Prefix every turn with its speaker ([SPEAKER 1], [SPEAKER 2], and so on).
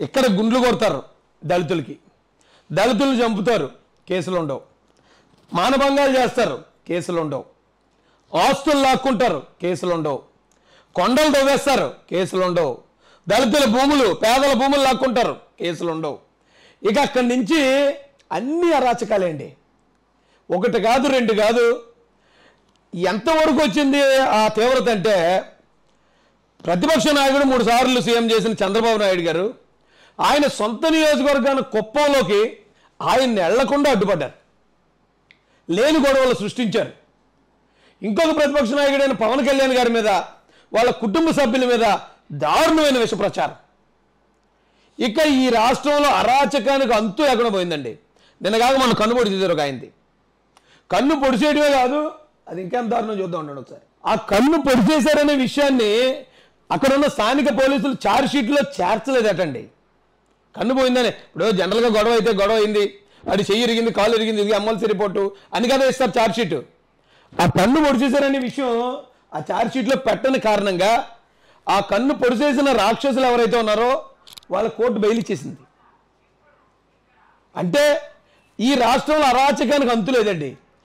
[SPEAKER 1] ఇక్కడ గుండ్లు కొడతారు దళితులకి దళితులను చంపుతారు కేసులు ఉండవు మానభంగాలు చేస్తారు కేసులు ఉండవు ఆస్తులు లాక్కుంటారు కేసులు ఉండవు కొండలు తవ్వేస్తారు కేసులు ఉండవు దళితుల భూములు పేదల భూములు లాక్కుంటారు కేసులు ఉండవు ఇక అక్కడి నుంచి అన్ని అరాచకాలేండి ఒకటి కాదు రెండు కాదు ఎంతవరకు వచ్చింది ఆ తీవ్రత అంటే ప్రతిపక్ష నాయకుడు మూడు సార్లు సీఎం చేసిన చంద్రబాబు నాయుడు గారు ఆయన సొంత నియోజకవర్గాన్ని కుప్పంలోకి ఆయన్ని వెళ్లకుండా అడ్డుపడ్డారు లేని గొడవలు సృష్టించారు ఇంకొక ప్రతిపక్ష నాయకుడైన పవన్ కళ్యాణ్ గారి మీద వాళ్ళ కుటుంబ సభ్యుల మీద దారుణమైన విష ప్రచారం ఇక ఈ రాష్ట్రంలో అరాచకానికి అంతు ఎక్కడ పోయిందండి నిన్నగాక మన కన్ను పొడి చేశారు ఒక ఆయనది కన్ను పొడిచేయడమే కాదు అది ఇంకేం దారుణం చూద్దాం ఉండండి ఒకసారి ఆ కన్ను పొడిచేశారనే విషయాన్ని అక్కడ ఉన్న స్థానిక పోలీసులు ఛార్జ్ షీట్లో చేర్చలేదటండి కన్ను పోయిందని ఇప్పుడు జనరల్గా గొడవ అయితే గొడవ అయింది అది చెయ్యి ఇరిగింది కాలు ఇరిగింది ఇది ఎమ్మెల్సీ రిపోర్టు అని కదా ఇస్తారు ఛార్జ్ షీట్ ఆ కన్ను పొడిచేశారనే విషయం ఆ ఛార్జ్ షీట్లో పెట్టని కారణంగా ఆ కన్ను పొడిచేసిన రాక్షసులు ఎవరైతే ఉన్నారో వాళ్ళ కోర్టు బెయిల్ ఇచ్చేసింది అంటే ఈ రాష్ట్రంలో అరాచకానికి అంతు లేదండి